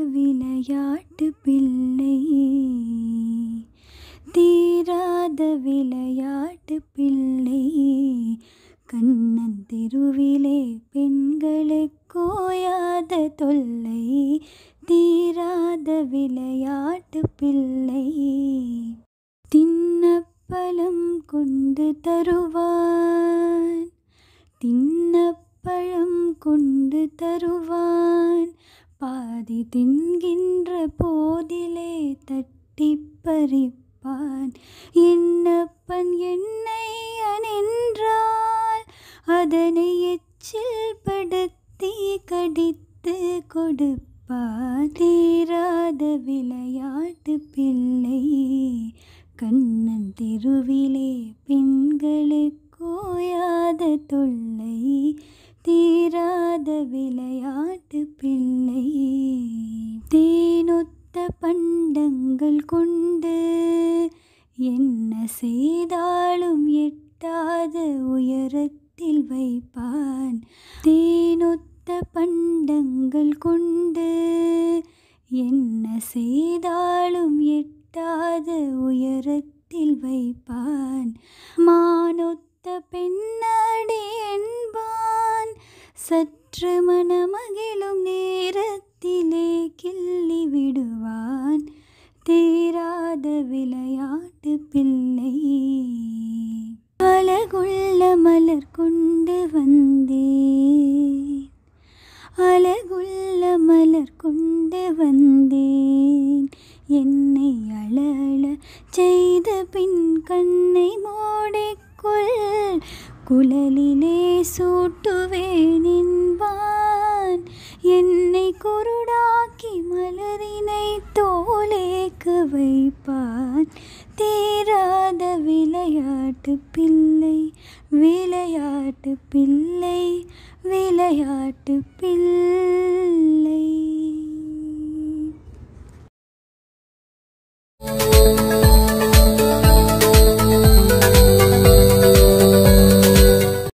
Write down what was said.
விளையாட்டு பிள்ளை தீராத விளையாட்டு பிள்ளை கண்ணன் தெருவிலே பெண்களுக்கோயாத தொல்லை தீராத விளையாட்டு பிள்ளை தின்னப்பழம் கொண்டு தருவான் தின்னப்பழம் கொண்டு தருவான் பாதி தின்கின்ற போதிலே தட்டி பறிப்பான் என்னப்பன் என்னை அனென்றால் அதனை எச்சில் படுத்தி கடித்து கொடுப்பான் தீராத விளையாட்டு பிள்ளை கண்ணன் தெருவிலே பெண்களுக்கோயாத தொல்லை தீராத விளையாட்டு பிள்ளை தேனொத்த பண்டங்கள் கொண்டு என்ன செய்தாலும் எட்டாத உயரத்தில் வைப்பான் தேனொத்த பண்டங்கள் கொண்டு என்ன செய்தாலும் எட்டாத உயரத்தில் வைப்பான் மானொத்த பெண்ணடி என்பான் சற்று மனமகிழும் நேரத்திலே கிள்ளி விடுவான் தீராத விளையாட்டு பிள்ளை அழகுள்ள மலர் கொண்டு வந்தேன் அழகுள்ள மலர் கொண்டு வந்தேன் என்னை அழல செய்த பின் கண்ணை மூடிக்கொள் குழலிலே சூட்டுவேன் என்பான் என்னை குருடாக்கி மலரினை தோலேக்கு வைப்பான் தீராத விளையாட்டு பிள்ளை விளையாட்டு பிள்ளை விளையாட்டு பிள்ளை